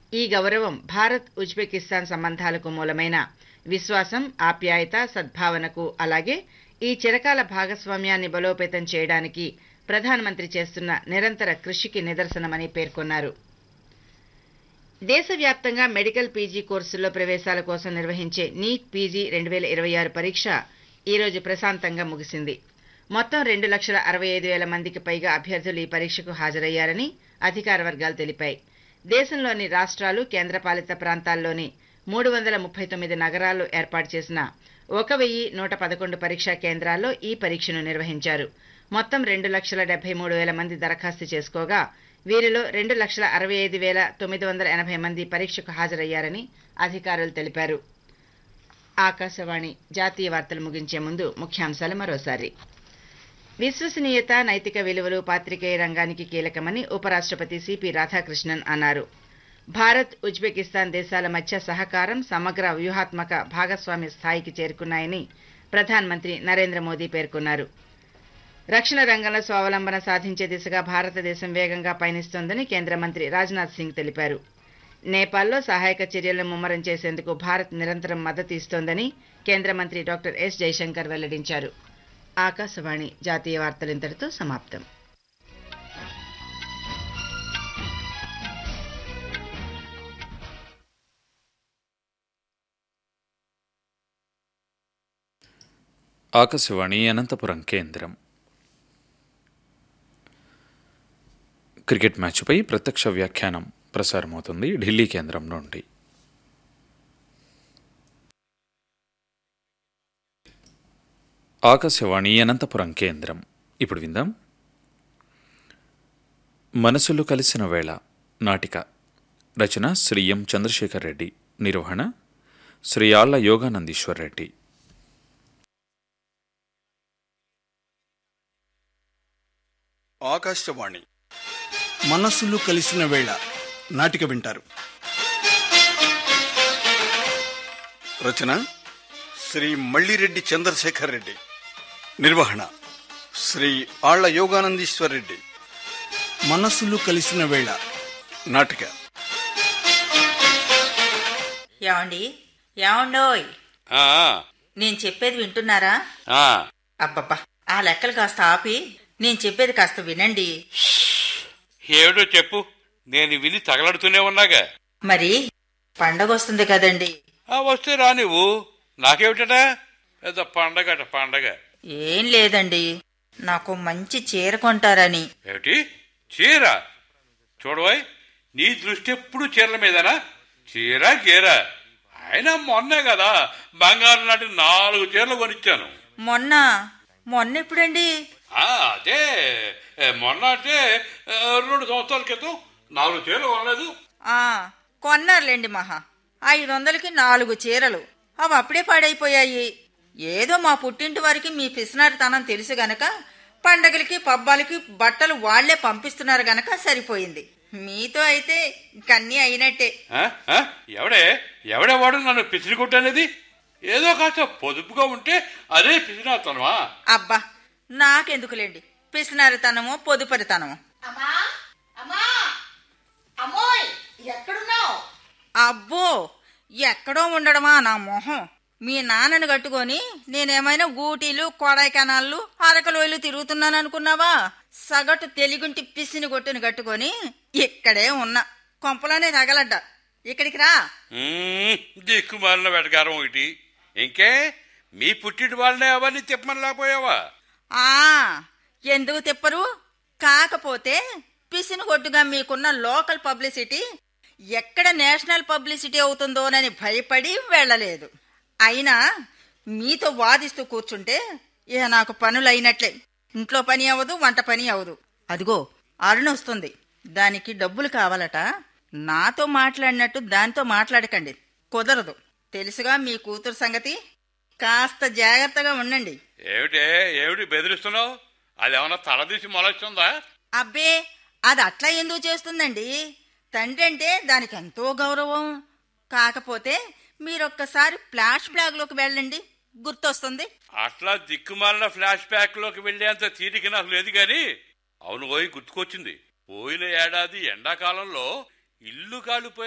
ఈ గౌరవం భారత్ ఉజ్బెకిస్తాన్ సంబంధాలకు మూలమైన విశ్వాసం ఆప్యాయత సద్భావనకు అలాగే ఈ చిరకాల భాగస్వామ్యాన్ని బలోపేతం చేయడానికి ప్రధానమంత్రి చేస్తున్న నిరంతర కృషికి నిదర్శనమని పేర్కొన్నారు దేశవ్యాప్తంగా మెడికల్ పీజీ కోర్సుల్లో ప్రవేశాల కోసం నిర్వహించే నీట్ పీజీ రెండు వేల ఇరవై ఆరు పరీక్ష ఈరోజు ప్రశాంతంగా ముగిసింది మొత్తం రెండు లక్షల అరవై ఐదు వేల మందికి పైగా అభ్యర్థులు ఈ పరీక్షకు హాజరయ్యారని అధికార వర్గాలు తెలిపాయి దేశంలోని రాష్ట్రాలు కేంద్రపాలిత ప్రాంతాల్లోని మూడు వందల ముప్పై తొమ్మిది నగరాల్లో ఏర్పాటు చేసిన ఒక వెయ్యి నూట పదకొండు పరీక్షా కేంద్రాల్లో ఈ పరీక్షను నిర్వహించారు మొత్తం రెండు లక్షల డెబ్బై మూడు వేల మంది దరఖాస్తు చేసుకోగా వీరిలో రెండు లక్షల అరవై ఐదు వేల తొమ్మిది వందల ఎనభై మంది పరీక్షకు హాజరయ్యారని అధికారులు తెలిపారు ఆకాశవాణి జాతీయ వార్తలు ముగించే ముందు ముఖ్యాంశాలు మరోసారి విశ్వసనీయత నైతిక విలువలు పాత్రికేయ రంగానికి కీలకమని ఉపరాష్ట్రపతి సిపి రాధాకృష్ణన్ అన్నారు భారత్ ఉజ్బెకిస్తాన్ దేశాల మధ్య సహకారం సమగ్ర వ్యూహాత్మక భాగస్వామ్య స్థాయికి చేరుకున్నాయని ప్రధానమంత్రి నరేంద్ర మోదీ పేర్కొన్నారు రక్షణ రంగంలో స్వావలంబన సాధించే దిశగా భారతదేశం వేగంగా పయనిస్తోందని కేంద్ర మంత్రి రాజ్నాథ్ సింగ్ తెలిపారు నేపాల్లో సహాయక చర్యలను ముమ్మరం చేసేందుకు భారత్ నిరంతరం మద్దతు ఇస్తోందని కేంద్ర మంత్రి డాక్టర్ ఎస్ జైశంకర్ వెల్లడించారు ఆకాశవాణి జాతీయ వార్తలు ఇంతటితో సమాప్తం ఆకాశవాణి అనంతపురం కేంద్రం క్రికెట్ మ్యాచ్పై ప్రత్యక్ష వ్యాఖ్యానం ప్రసారమవుతుంది ఢిల్లీ కేంద్రం నుండి ఆకాశవాణి అనంతపురం కేంద్రం ఇప్పుడు విందాం మనసులు కలిసిన వేళ నాటిక రచన శ్రీ ఎం చంద్రశేఖర్ రెడ్డి నిర్వహణ శ్రీ ఆళ్ల యోగానందీశ్వర్ రెడ్డి ఆకాశవాణి మనస్సులు కలిసిన వేళ నాటిక వింటారు రచన శ్రీ మల్లిరెడ్డి చంద్రశేఖర్ రెడ్డి నిర్వహణ శ్రీ ఆళ్ల యోగానందీశ్వర్ రెడ్డి మనస్సులు కలిసిన వేళ నాటిక ఏమండి ఏమండోయ్ ఆ, నేను చెప్పేది వింటున్నారా ఆ, అబ్బబ్బా ఆ లెక్కలు కాస్త ఆపి నేను చెప్పేది కాస్త వినండి ఏమిటో చెప్పు నేను విని తగలడుతూనే ఉన్నాగా మరి పండగ వస్తుంది కదండి ఆ వస్తే రా నువ్వు నాకేమిటడా పెద్ద పండగట పండగ ఏం లేదండి నాకు మంచి చీర కొంటారని ఏమిటి చీర చూడవాయ్ నీ దృష్టి ఎప్పుడు చీరల మీదనా చీర గీర ఆయన మొన్నే కదా బంగారు నాటి నాలుగు చీరలు కొనిచ్చాను మొన్న మొన్న ఎప్పుడండి ఆ, అదే ఏ, మొన్న అంటే ఏ, రెండు సంవత్సరాల క్రితం నాలుగు చీరలు కొనలేదు ఆ కొన్నారులేండి మహా ఐదు వందలకి నాలుగు చీరలు అవి అప్పుడే పాడైపోయాయి ఏదో మా పుట్టింటి వారికి మీ పిసినారితనం తెలుసు గనక పండగలకి పబ్బాలకి బట్టలు వాళ్లే పంపిస్తున్నారు గనక సరిపోయింది మీతో అయితే కన్నీ అయినట్టే ఆ? ఆ? ఎవడే ఎవడే వాడు నన్ను పిసిరి కొట్టనేది ఏదో కాస్త పొదుపుగా ఉంటే అదే పిసినాతనమా అబ్బా నాకెందుకులేండి పిసినారితనమో పొదుపరితనమో అమ్మా అమ్మా అమ్మోయ్ ఎక్కడున్నావు అబ్బో ఎక్కడో ఉండడమా నా మొహం మీ నాన్నను కట్టుకొని నేనేమైనా గూటీలు కొడైకెనాళ్ళు అరకలోయలు తిరుగుతున్నాను అనుకున్నావా సగటు తెలుగుంటి పిసిని కొట్టుని కట్టుకొని ఇక్కడే ఉన్నా కొంపలోనే తగలడ్డ ఇక్కడికి రా దిక్కుమాలిన వెటకారం ఒకటి ఇంకే మీ పుట్టిన వాళ్ళనే అవన్నీ తిప్పమని లేకపోయావా ఆ ఎందుకు తిప్పరు కాకపోతే పిసిని కొట్టుగా మీకున్న లోకల్ పబ్లిసిటీ ఎక్కడ నేషనల్ పబ్లిసిటీ అవుతుందోనని భయపడి వెళ్ళలేదు అయినా మీతో వాదిస్తూ కూర్చుంటే ఇక నాకు పనులు అయినట్లే ఇంట్లో పని అవ్వదు వంట పని అవ్వదు అదిగో అరుణ వస్తుంది దానికి డబ్బులు కావాలట నాతో మాట్లాడినట్టు దాంతో మాట్లాడకండి కుదరదు తెలుసుగా మీ కూతురు సంగతి కాస్త జాగ్రత్తగా ఉండండి ఏమిటే ఏమిటి బెదిరిస్తున్నావు అది ఏమన్నా తలదీసి మొలొచ్చిందా అబ్బే అది అట్లా ఎందుకు చేస్తుందండి తండ్రి అంటే దానికి ఎంతో గౌరవం కాకపోతే మీరొక్కసారి ఫ్లాష్ బ్లాగ్లోకి వెళ్ళండి గుర్తొస్తుంది అట్లా దిక్కుమాలిన ఫ్లాష్ బ్యాక్ లోకి వెళ్లేంత తీరిక నాకు లేదు గాని అవును పోయి గుర్తుకొచ్చింది పోయిన ఏడాది ఎండాకాలంలో ఇల్లు కాలిపోయి